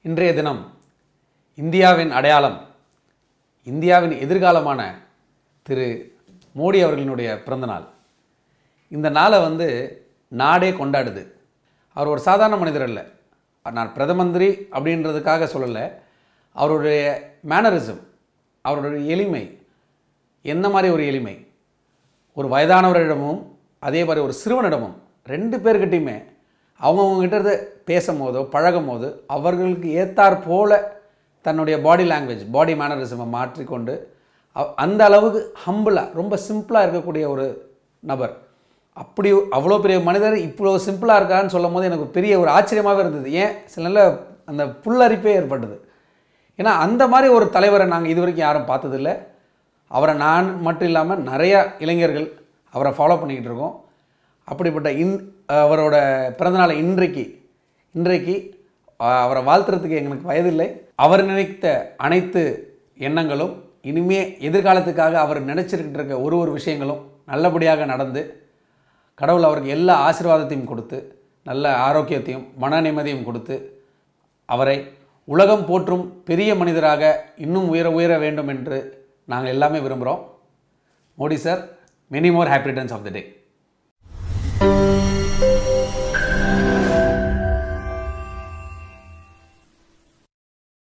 இன்றைய தினம் இந்தியாவின் அடையாளம் இந்தியாவின் எதிர்காலமான திரு மோடி அவர்களினுடைய பிறந்தநாள் இந்த நாளை வந்து நாடே கொண்டாடுது அவர் ஒரு சாதாரண மனிதர் அல்ல நான் பிரதம மந்திரி அப்படின்றதுக்காக சொல்லலை அவருடைய மேனரிசம் அவருடைய எளிமை என்ன மாதிரி ஒரு எளிமை ஒரு வயதானவரிடமும் அதே மாதிரி ஒரு சிறுவனிடமும் ரெண்டு பேர்கிட்டையுமே அவங்கவுங்ககிட்ட இருந்து பேசும் போதோ பழகும் போது அவர்களுக்கு ஏத்தாற் போல தன்னுடைய பாடி லாங்குவேஜ் பாடி மேனரிசமை மாற்றிக்கொண்டு அவ்- அந்த அளவுக்கு ஹம்பிளாக ரொம்ப சிம்பிளாக இருக்கக்கூடிய ஒரு நபர் அப்படி அவ்வளோ பெரிய மனிதர் இவ்வளோ சிம்பிளாக இருக்கான்னு சொல்லும் போது எனக்கு பெரிய ஒரு ஆச்சரியமாகவே இருந்தது ஏன் சில நல்ல அந்த புல்லரிப்பே ஏற்பட்டது ஏன்னா அந்த மாதிரி ஒரு தலைவரை நாங்கள் இது வரைக்கும் யாரும் பார்த்ததில்ல அவரை நான் மட்டும் இல்லாமல் நிறையா இளைஞர்கள் அவரை ஃபாலோ பண்ணிக்கிட்டு இருக்கோம் அப்படிப்பட்ட இன் அவரோட பிறந்தநாளை இன்றைக்கு இன்றைக்கு அஹ், அவரை வாழ்த்துறதுக்கு எங்களுக்கு வயதில்லை அவர் நினைத்த அனைத்து எண்ணங்களும் இனிமே எதிர்காலத்துக்காக அவர் நினச்சிருக்கிட்டு இருக்க ஒரு ஒரு விஷயங்களும் நல்லபடியாக நடந்து கடவுள் அவருக்கு எல்லா ஆசீர்வாதத்தையும் கொடுத்து நல்ல ஆரோக்கியத்தையும் மன நிம்மதியும் கொடுத்து அவரை உலகம் போற்றும் பெரிய மனிதராக இன்னும் உயர உயர வேண்டும் என்று நாங்கள் எல்லாமே விரும்புகிறோம் Modi sir many more happy returns of the day